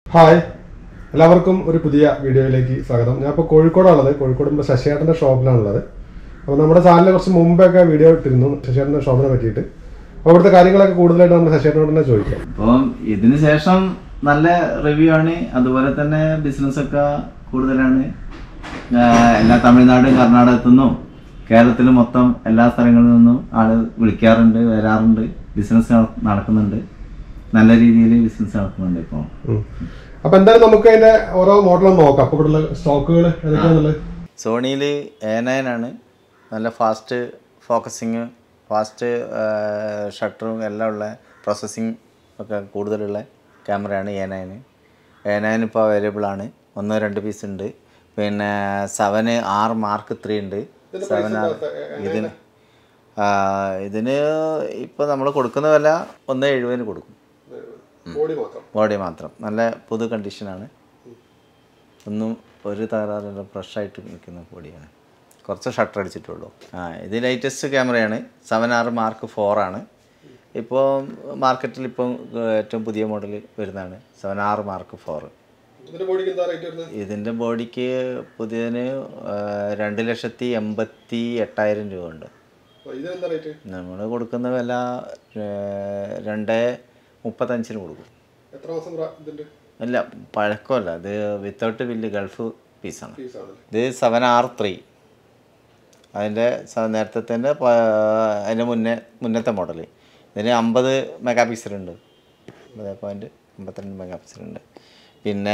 Hi എല്ലാവർക്കും ഒരു പുതിയ വീഡിയോയിലേക്ക് സ്വാഗതം ഞാൻ ഇപ്പോൾ കോഴിക്കോടാണുള്ളത് കോഴിക്കോട് നമ്മുടെ ശശിയേട്ടൻ്റെ ഷോപ്പിലാണുള്ളത് അപ്പോൾ നമ്മുടെ ചാനലിൽ കുറച്ച് മുമ്പൊക്കെ വീഡിയോ ഇട്ടിരുന്നു ശശിയേട്ടൻ്റെ ഷോപ്പിനെ പറ്റിയിട്ട് അപ്പോൾ അവിടുത്തെ കാര്യങ്ങളൊക്കെ കൂടുതലായിട്ട് നമ്മൾ ശശിയേട്ടനോട് തന്നെ ചോദിക്കാം അപ്പം ഇതിന് ശേഷം നല്ല റിവ്യൂ ആണ് അതുപോലെ തന്നെ ബിസിനസ് ഒക്കെ കൂടുതലാണ് ആഹ് എല്ലാ തമിഴ്നാടും കർണാടകത്തു നിന്നും കേരളത്തിൽ മൊത്തം എല്ലാ സ്ഥലങ്ങളിൽ നിന്നും ആള് വിളിക്കാറുണ്ട് വരാറുണ്ട് ബിസിനസ് നടക്കുന്നുണ്ട് നല്ല രീതിയിൽ ബിസിനസ് നടക്കുന്നുണ്ട് ഇപ്പോൾ ഉം. അപ്പോൾ എന്തായാലും നമുക്ക് അതിൻ്റെ ഓരോ മോഡലും നോക്കാം അപ്പോൾ ഇവിടെയുള്ള സ്റ്റോക്കുകൾ ഏതൊക്കെയാണുള്ളത് സോണിയിൽ എ നയൻ ആണ് നല്ല ഫാസ്റ്റ് ഫോക്കസിങ് ഫാസ്റ്റ് ഷട്ടറും എല്ലാം ഉള്ള പ്രോസസ്സിങ് ഒക്കെ കൂടുതലുള്ള ക്യാമറയാണ് എ നയൻ എ നയൻ ഇപ്പോൾ അവൈലബിൾ ആണ് ഒന്നോ രണ്ട് പീസ് ഉണ്ട് പിന്നെ സെവന് ആർ മാർക്ക് ത്രീ ഉണ്ട് സെവൻ ആർ ഇതിന് ആ, ഇതിന് ഇപ്പോൾ നമ്മൾ കൊടുക്കുന്ന വില ഒന്ന് എഴുപതിന് കൊടുക്കും ബോഡി മാത്രം ബോഡി മാത്രം നല്ല പുതു കണ്ടീഷനാണ് ഒന്നും ഒരു തകരാറില്ല ഫ്രഷ് ആയിട്ട് നിൽക്കുന്ന ബോഡിയാണ് കുറച്ച് ഷട്ടർ അടിച്ചിട്ടുള്ളൂ ആ ഇത് ലേറ്റസ്റ്റ് ക്യാമറയാണ് സെവൻ ആർ മാർക്ക് ഫോർ ആണ് ഇപ്പോൾ മാർക്കറ്റിൽ ഇപ്പം ഏറ്റവും പുതിയ മോഡൽ വരുന്നതാണ് സെവൻ ആർ മാർക്ക് ഫോർ ഇതിൻ്റെ ബോഡിക്ക് എന്താ റേറ്റ് വരുന്നത് ഇതിൻ്റെ ബോഡിക്ക് പുതിയതിന് ആ, രണ്ട് ലക്ഷത്തി എൺപത്തി എട്ടായിരം രൂപ ഉണ്ട് ഇതിനെന്താ റേറ്റ് നമ്മൾ കൊടുക്കുന്ന വില ആ, രണ്ട് മുപ്പത്തഞ്ചിന് കൊടുക്കും എത്ര മാസം ഇതിൻ്റെ അല്ല പഴക്കമല്ല ഇത് വിത്തൗട്ട് ബില്ല് ഗൾഫ് പീസാണ് ഫീസാണ് ഇത് സെവൻ ആർ ത്രീ അതിൻ്റെ നേരത്തെ തന്നെ അതിൻ്റെ മുന്നേ മുന്നത്തെ മോഡൽ ഇതിന് അമ്പത് മെഗാ പിക്സലുണ്ട് അമ്പത് പോയിൻറ്റ് അമ്പത്തിരണ്ട് മെഗാ പിക്സലുണ്ട് പിന്നെ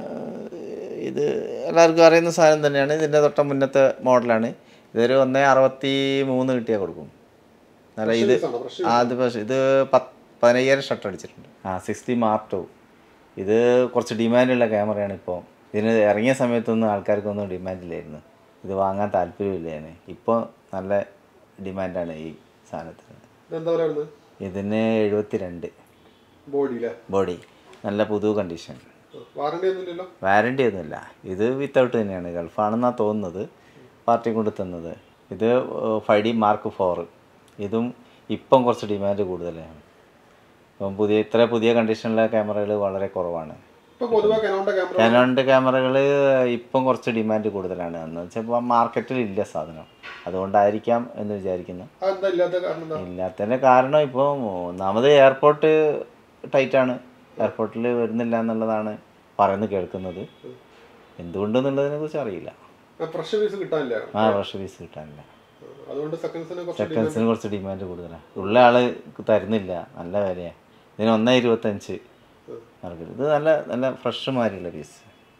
ഏഹ്, ഇത് എല്ലാവർക്കും അറിയുന്ന സാധനം തന്നെയാണ് ഇതിൻ്റെ തൊട്ട മുന്നത്തെ മോഡലാണ് ഇതൊരു ഒന്നേ അറുപത്തി മൂന്ന് കിട്ടിയാൽ കൊടുക്കും നല്ല ഇത് ആ, അത് പക്ഷേ ഇത് പത്ത് പതിനയ്യായിരം ഷട്ടർ അടിച്ചിട്ടുണ്ട് ആ സിക്സ്റ്റി മാർക്ക് ടു ഇത് കുറച്ച് ഡിമാൻഡുള്ള ക്യാമറയാണ് ഇപ്പോൾ ഇതിന് ഇറങ്ങിയ സമയത്തൊന്നും ആൾക്കാർക്കൊന്നും ഡിമാൻഡില്ലായിരുന്നു ഇത് വാങ്ങാൻ താല്പര്യമില്ലായിരുന്നു ഇപ്പോൾ നല്ല ഡിമാൻഡാണ് ഈ സാധനത്തിന് ഇതെന്താ പറയുക വരുന്നത് ഇതിന് എഴുപത്തി രണ്ട് ബോഡി അല്ലേ ബോഡി നല്ല പുതു കണ്ടീഷൻ വാറണ്ടി ഒന്നുമില്ലല്ലോ വാറണ്ടി ഒന്നുമില്ല ഇത് വിത്തൗട്ട് തന്നെയാണ് ഗൾഫാണെന്നാണ് തോന്നുന്നത് പാർട്ടി കൊണ്ട് തന്നത് ഇത് ഫൈവ് ഡി മാർക്ക് ഫോർ ഇതും ഇപ്പം കുറച്ച് ഡിമാൻഡ് കൂടുതലാണ് ഇപ്പം പുതിയ ഇത്ര പുതിയ കണ്ടീഷനിലെ ക്യാമറകൾ വളരെ കുറവാണ് ഇപ്പോൾ പൊതുവെ കനോണിൻ്റെ ക്യാമറ കാനോണിൻ്റെ ക്യാമറകൾ ഇപ്പം കുറച്ച് ഡിമാൻഡ് കൂടുതലാണ് എന്ന് വെച്ചാൽ ഇപ്പോൾ മാർക്കറ്റിൽ ഇല്ല സാധനം അതുകൊണ്ടായിരിക്കാം എന്ന് വിചാരിക്കുന്നു അതെന്താ ഇല്ലാത്ത കാരണം എന്താ ഇല്ലാത്തതിൻ്റെ കാരണം ഇപ്പോൾ ഒന്നാമത് എയർപോർട്ട് ടൈറ്റാണ് എയർപോർട്ടിൽ വരുന്നില്ല എന്നുള്ളതാണ് പറയുന്നത് കേൾക്കുന്നത് എന്തുകൊണ്ടെന്നുള്ളതിനെ കുറിച്ച് അറിയില്ല ഫ്രഷ് പീസ് കിട്ടാനില്ല ആ വർഷ ഫീസ് കിട്ടാനില്ല അതുകൊണ്ട് സെക്കൻഡ്സിന് കുറച്ച് സെക്കൻഡ്സിന് കുറച്ച് ഡിമാൻഡ് കൂടുതലാണ് ഉള്ള ആൾ തരുന്നില്ല നല്ല വിലയാണ് ഇതിന് ഒന്നേ ഇരുപത്തഞ്ച് മാർക്കറ്റ് ഇത് നല്ല നല്ല ഫ്രഷ് മാതിരിയുള്ള പീസ്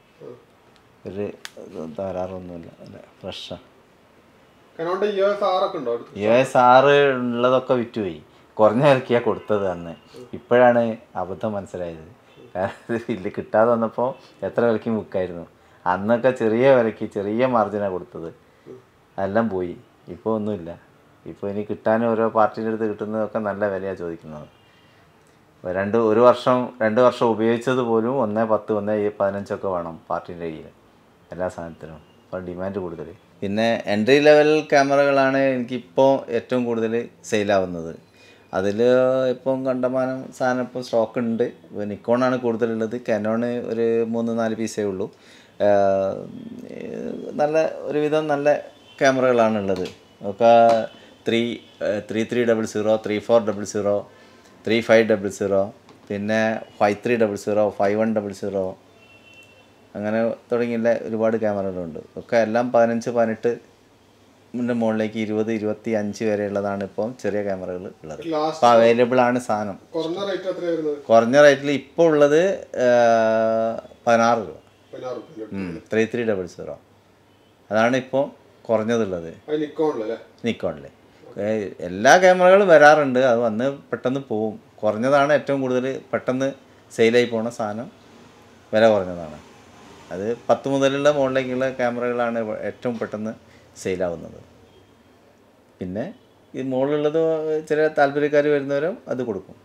ഒരു തകരാറൊന്നുമില്ല നല്ല ഫ്രഷാണ് കനോണിൻ്റെ ഇ എസ് ആറൊക്കെ ഉണ്ടോ അടുത്ത് യു എസ് ആറ് ഉള്ളതൊക്കെ വിറ്റുപോയി കുറഞ്ഞ വിലക്കാണ് കൊടുത്തത് അന്ന് ഇപ്പോഴാണ് അബദ്ധം മനസ്സിലായത് കാരണം ഇല്ല കിട്ടാതെ വന്നപ്പോൾ എത്ര വിലയ്ക്ക് ബുക്കായിരുന്നു അന്നൊക്കെ ചെറിയ വിലയ്ക്ക് ചെറിയ മാർജിനാണ് കൊടുത്തത് അതെല്ലാം പോയി ഇപ്പോൾ ഒന്നുമില്ല ഇപ്പോൾ ഇനി കിട്ടാൻ ഓരോ പാർട്ടിൻ്റെ അടുത്ത് കിട്ടുന്നതൊക്കെ നല്ല വിലയാണ് ചോദിക്കുന്നത് രണ്ട് ഒരു വർഷം രണ്ട് വർഷം ഉപയോഗിച്ചത് പോലും ഒന്നേ പത്ത് ഒന്നേ പതിനഞ്ചൊക്കെ വേണം പാർട്ടീൻ്റെ കയ്യിൽ എല്ലാ സാധനത്തിനും അപ്പോൾ ഡിമാൻഡ് കൂടുതൽ പിന്നെ എൻട്രി ലെവൽ ക്യാമറകളാണ് എനിക്കിപ്പോൾ ഏറ്റവും കൂടുതൽ സെയിലാവുന്നത് അതിൽ ഇപ്പം കണ്ടമാനം സാധനം ഇപ്പോൾ സ്റ്റോക്ക് ഉണ്ട് ഇപ്പോൾ നിക്കോണാണ് കൂടുതലുള്ളത് കനോണ് ഒരു മൂന്ന് നാല് പീസേ ഉള്ളൂ ആഹ് നല്ല ഒരുവിധം നല്ല ക്യാമറകളാണ് ഉള്ളത് ഒക്കെ three three three double zero three four double zero three five double zero പിന്നെ five three double zero five one double zero അങ്ങനെ തുടങ്ങിയുള്ള ഒരുപാട് ക്യാമറകളുണ്ട് ഒക്കെ എല്ലാം പതിനഞ്ച് പതിനെട്ട് ൻ്റെ മുകളിലേക്ക് ഇരുപത് ഇരുപത്തി അഞ്ച് വരെയുള്ളതാണ് ഇപ്പം ചെറിയ ക്യാമറകൾ ഉള്ളത് ലാസ്റ്റ് അപ്പോൾ അവൈലബിൾ ആണ് സാധനം കുറഞ്ഞ റേറ്റ് എത്രയാണ് വരുന്നത് കുറഞ്ഞ റേറ്റിൽ ഇപ്പോൾ ഉള്ളത് ആ, പതിനാറ് രൂപ പതിനാറ് റുപ്യ ത്രീ ത്രീ ഡബിൾ സീറോ അതാണ് ഇപ്പോൾ കുറഞ്ഞതുള്ളത് അത് നിക്കോണിലല്ലേ നിക്കോണിൽ എല്ലാ ക്യാമറകളും വരാറുണ്ട് അത് വന്ന് പെട്ടെന്ന് പോവും കുറഞ്ഞതാണ് ഏറ്റവും കൂടുതൽ പെട്ടെന്ന് സെയിലായി പോണ സാധനം വില കുറഞ്ഞതാണ് അത് പത്ത് മുതലുള്ള മുകളിലേക്കുള്ള ക്യാമറകളാണ് ഏറ്റവും പെട്ടെന്ന് സെയിലാവുന്നത് പിന്നെ ഈ മുകളിലുള്ളത് ചില താല്പര്യക്കാർ വരുന്നവരും അത് കൊടുക്കും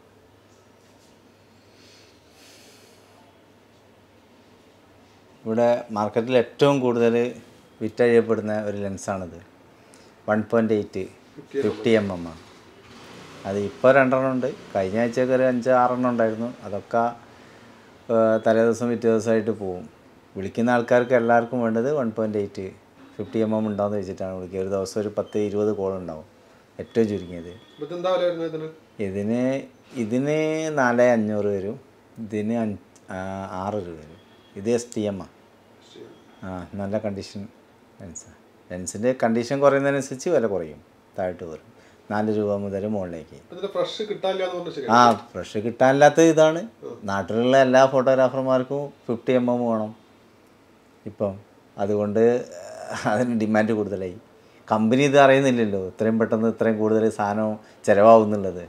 ഇവിടെ മാർക്കറ്റിൽ ഏറ്റവും കൂടുതൽ വിറ്റഴിയപ്പെടുന്ന ഒരു ലെൻസാണിത് one point eight fifty M M ആണ് അത് ഇപ്പോൾ രണ്ടെണ്ണം ഉണ്ട് കഴിഞ്ഞ ആഴ്ചയൊക്കെ ഒരു അഞ്ച് ആറെണ്ണം ഉണ്ടായിരുന്നു അതൊക്കെ തലേ ദിവസം പിറ്റേ ദിവസമായിട്ട് പോവും വിളിക്കുന്ന ആൾക്കാർക്ക് എല്ലാവർക്കും വേണ്ടത് one point eight fifty M M ഉണ്ടാവുമെന്ന് വെച്ചിട്ടാണ് വിളിക്കുക ഒരു ദിവസം ഒരു പത്ത് ഇരുപത് കോൾ ഉണ്ടാവും ഏറ്റവും ചുരുങ്ങിയത് അപ്പൊ ഇതെന്താ വില വരുന്നത് ഇതിന് ഇതിന് ഇതിന് നാല് അഞ്ഞൂറ് വരും ഇതിന് അഞ്ച് ആ, ആറ് രൂപ വരും ഇത് എസ് ടി എം ആ നല്ല കണ്ടീഷൻ ലെൻസ് ലെൻസിൻ്റെ കണ്ടീഷൻ കുറയുന്നതിനനുസരിച്ച് വില കുറയും താഴോട്ട് വരും നാല് രൂപ മുതൽ മുകളിലേക്ക് ഇതിന്റെ ഫ്രഷ് കിട്ടാനില്ല എന്ന് പറഞ്ഞ ശരി ആ ഫ്രഷ് കിട്ടാനില്ലാത്ത ഇതാണ് നാട്ടിലുള്ള എല്ലാ ഫോട്ടോഗ്രാഫർമാർക്കും ഫിഫ്റ്റി എം എം വേണം ഇപ്പം അതുകൊണ്ട് അതിന് ഡിമാൻഡ് കൂടുതലായി കമ്പനി ഇത് അറിയുന്നില്ലല്ലോ ഇത്രയും പെട്ടെന്ന് ഇത്രയും കൂടുതൽ സാധനം ചിലവാകുന്നുള്ളത്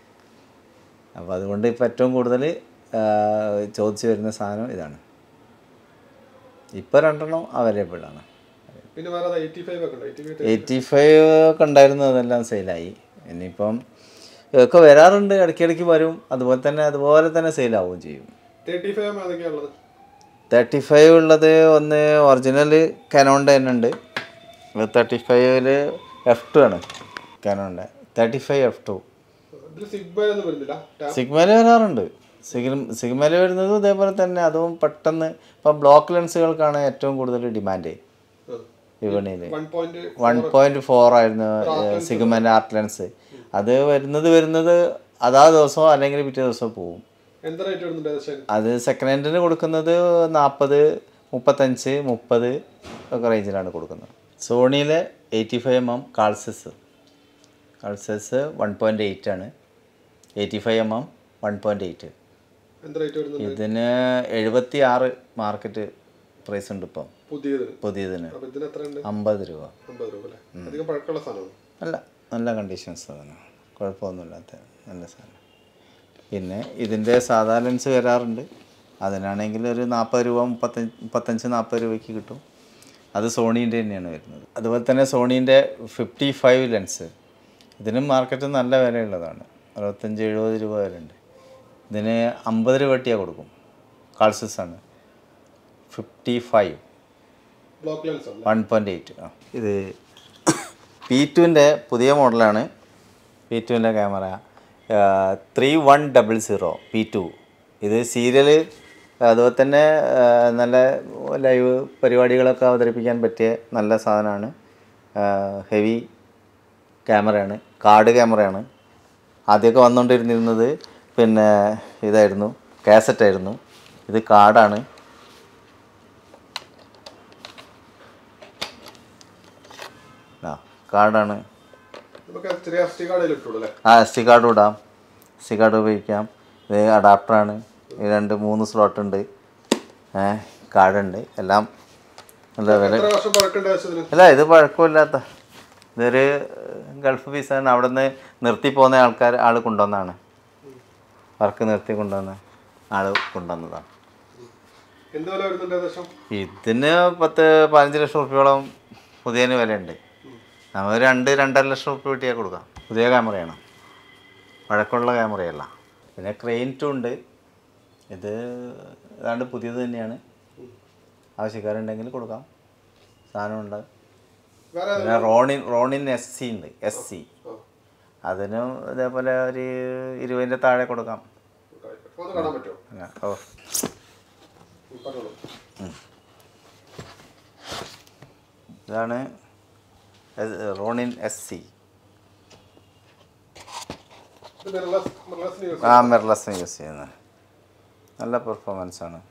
അപ്പോൾ അതുകൊണ്ട് ഇപ്പം ഏറ്റവും കൂടുതൽ ചോദിച്ചു വരുന്ന സാധനം ഇതാണ് ഇപ്പോൾ രണ്ടെണ്ണം അവൈലബിൾ ആണ് പിന്നെ വേറെ എയ്റ്റി ഫൈവ് ഒക്കെ ഉണ്ട് എയ്റ്റി ഫൈവ് എയ്റ്റി ഫൈവ് ഒക്കെ ഉണ്ടായിരുന്നു അതെല്ലാം സെയിലായി ഇനിയിപ്പം ഒക്കെ വരാറുണ്ട് ഇടയ്ക്കിടയ്ക്ക് വരും അതുപോലെ തന്നെ അതുപോലെ തന്നെ സെയിലാവുകയും ചെയ്യും തേർട്ടി ഫൈവ് ഏതൊക്കെയാണ് ഉള്ളത് തേർട്ടി ഫൈവ് ഉള്ളത് ഒന്ന് ഒറിജിനൽ കനോണിൻ്റെ തന്നെ ഉണ്ട് തേർട്ടി ഫൈവില് എഫ് ടു ആണ് കനോണിൻ്റെ തേർട്ടി ഫൈവ് എഫ് ടു ഇതിൽ സിഗ്ബ ഒന്നും വരുന്നില്ല ടാ- സിഗ്മയിൽ വരാറുണ്ട് സിഗ്മ സിഗ്മയിൽ വരുന്നതും ഇതേപോലെ തന്നെ അതും പെട്ടെന്ന് ഇപ്പം ബ്ലോക്ക് ലെൻസുകൾക്കാണ് ഏറ്റവും കൂടുതൽ ഡിമാൻഡ് ആ. വിപണിയിൽ one point one point four ആയിരുന്നു സിഗ്മൻ്റെ ആർട്ട് ലെൻസ് അത് വരുന്നത് വരുന്നത് അതാ ദിവസമോ അല്ലെങ്കിൽ പിറ്റേ ദിവസമോ പോവും എന്താ റേറ്റ് വരുന്നുണ്ട് ഏകദേശം അത് സെക്കൻഡ് ഹാൻഡിന് കൊടുക്കുന്നത് നാൽപ്പത് മുപ്പത്തഞ്ച് മുപ്പത് ഒക്കെ റേഞ്ചിലാണ് കൊടുക്കുന്നത് സോണിയിലെ eighty five M M Carl Zeiss Carl Zeiss one point eight ആണ് eighty five M M one point eight എന്താ റേറ്റ് വരുന്നുണ്ട് ഇതിന് എഴുപത്തി ആറ് മാർക്കറ്റ് പ്രൈസ് ഉണ്ട് ഇപ്പം പുതിയതിന് പുതിയതിന് അപ്പൊ ഇതിന് എത്ര ഉണ്ട് അമ്പത് രൂപ അമ്പത് രൂപ അല്ലേ അധികം പഴക്കമുള്ള സാധനമാണ് അല്ല നല്ല കണ്ടീഷൻസ് അതിന് കുഴപ്പമൊന്നുമില്ലാത്ത നല്ല സാധനം പിന്നെ ഇതിൻ്റെ സാധാ ലെൻസ് വരാറുണ്ട് അതിനാണെങ്കിൽ ഒരു നാൽപ്പത് രൂപ മുപ്പത്തഞ്ച് മുപ്പത്തഞ്ച് നാൽപ്പത് രൂപയ്ക്ക് കിട്ടും അത് സോണീൻ്റെ തന്നെയാണ് വരുന്നത് അതുപോലെ തന്നെ സോണീൻ്റെ ഫിഫ്റ്റി ഫൈവ് ലെൻസ് ഇതിനും മാർക്കറ്റ് നല്ല വിലയുള്ളതാണ് അറുപത്തഞ്ച് എഴുപത് രൂപ വരെ ഉണ്ട് ഇതിന് അമ്പത് രൂപ വെട്ടിയാണ് കൊടുക്കും കാൾസസ് ആണ് ഫിഫ്റ്റി ഫൈവ് ബ്ലോക്ക് ലെൻസ് ആണ് വൺ പോയിൻ്റ് എയ്റ്റ് ആ ഇത് പി ടുവിൻ്റെ പുതിയ മോഡലാണ് പി ടുവിൻ്റെ camera three one double zero P two ഇത് സീരിയൽ അതുപോലെ തന്നെ ആ, നല്ല ലൈവ് പരിപാടികളൊക്കെ അവതരിപ്പിക്കാൻ പറ്റിയ നല്ല സാധനമാണ് ഹെവി ക്യാമറയാണ് കാർഡ് ക്യാമറയാണ് ആദ്യമൊക്കെ വന്നുകൊണ്ടിരുന്നിരുന്നത് പിന്നെ ഇതായിരുന്നു കാസറ്റായിരുന്നു ഇത് കാർഡാണ് ആ കാർഡാണ് നമുക്ക് ചെറിയ എസ് ടി കാർഡിൽ ഇട്ടുള്ളൂ അല്ലേ ആ എസ് ടി കാർഡ് ഇടാം എസ് ടി കാർഡ് ഉപയോഗിക്കാം ഇത് അഡാപ്റ്ററാണ് ഈ രണ്ട് മൂന്ന് സ്ലോട്ട് ഉണ്ട് ഏ കാർഡുണ്ട് എല്ലാം നല്ല വില എത്ര വർഷം പഴക്കേണ്ട ആവശ്യത്തിന് അല്ല ഇത് പഴക്കമില്ലാത്ത ഇതൊരു ഗൾഫ് പീസാണ് അവിടെ നിന്ന് നിർത്തി പോകുന്ന ആൾക്കാർ ആൾ കൊണ്ടുവന്നതാണ് വർക്ക് നിർത്തി കൊണ്ടുവന്ന ആൾ കൊണ്ടുവന്നതാണ് എന്ത് വില വരുന്നുണ്ട് ഏകദേശം ഇതിന് പത്ത് പതിനഞ്ച് ലക്ഷം റുപ്യോളം പുതിയതിന് വിലയുണ്ട് നമ്മൾ രണ്ട് രണ്ടര ലക്ഷം റുപ്യ കിട്ടിയാൽ കൊടുക്കാം പുതിയ ക്യാമറയാണ് പഴക്കമുള്ള ക്യാമറയല്ല പിന്നെ ക്രെയിൻ ടു ഉണ്ട് ഇത് ഏതാണ്ട് പുതിയത് തന്നെയാണ് ആവശ്യക്കാരുണ്ടെങ്കിൽ കൊടുക്കാം സാധനമുണ്ട് വേറെ പിന്നെ റോണിൻ റോണിൻ എസ് സി ഉണ്ട് എസ് സി ആ, അതിനും ഇതേപോലെ ഒരു ഇരുപതിൻ്റെ താഴെ കൊടുക്കാം ആയിക്കോട്ടെ. ഒന്ന് കാണാൻ പറ്റുമോ പിന്നെ ഓ ഉം, പറഞ്ഞോളൂ ഇതാണ് എസ്- റോണിൻ എസ് സി ഇത് മിറർലെസ് മിറർലെസ്സിന് യൂസ് ആ മിറർലെസ് യൂസ് ചെയ്യുന്നത് നല്ല പെർഫോമൻസ് ആണ്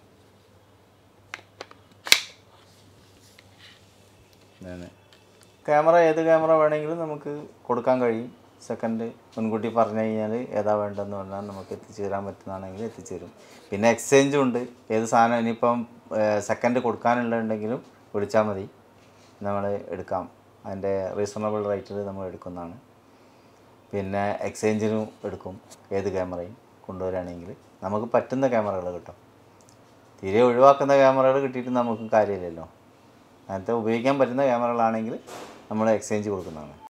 ഇതാണ്. ക്യാമറ ഏത് ക്യാമറ വേണമെങ്കിലും നമുക്ക് കൊടുക്കാൻ കഴിയും സെക്കൻഡ് മുൻകൂട്ടി പറഞ്ഞു കഴിഞ്ഞാൽ ഏതാ വേണ്ടതെന്ന് പറഞ്ഞാൽ നമുക്ക് എത്തിച്ചു തരാൻ പറ്റുന്നതാണെങ്കിൽ എത്തിച്ചു തരും പിന്നെ എക്സ്ചേഞ്ചും ഉണ്ട് ഏത് സാധനം ഇനിയിപ്പം സെക്കൻഡ് കൊടുക്കാനുള്ളതുണ്ടെങ്കിലും വിളിച്ചാൽ മതി നമ്മൾ എടുക്കാം അതിൻ്റെ റീസണബിൾ റേറ്റിൽ നമ്മൾ എടുക്കുന്നതാണ് പിന്നെ എക്സ്ചേഞ്ചിനും എടുക്കും ഏത് ക്യാമറയും കൊണ്ടുവരികയാണെങ്കിൽ നമുക്ക് പറ്റുന്ന ക്യാമറകൾ കിട്ടും തീരെ ഒഴിവാക്കുന്ന ക്യാമറകൾ കിട്ടിയിട്ട് നമുക്ക് കാര്യമില്ലല്ലോ അങ്ങനത്തെ ഉപയോഗിക്കാൻ പറ്റുന്ന ക്യാമറകളാണെങ്കിൽ നമ്മൾ എക്സ്ചേഞ്ച് കൊടുക്കുന്നതാണ്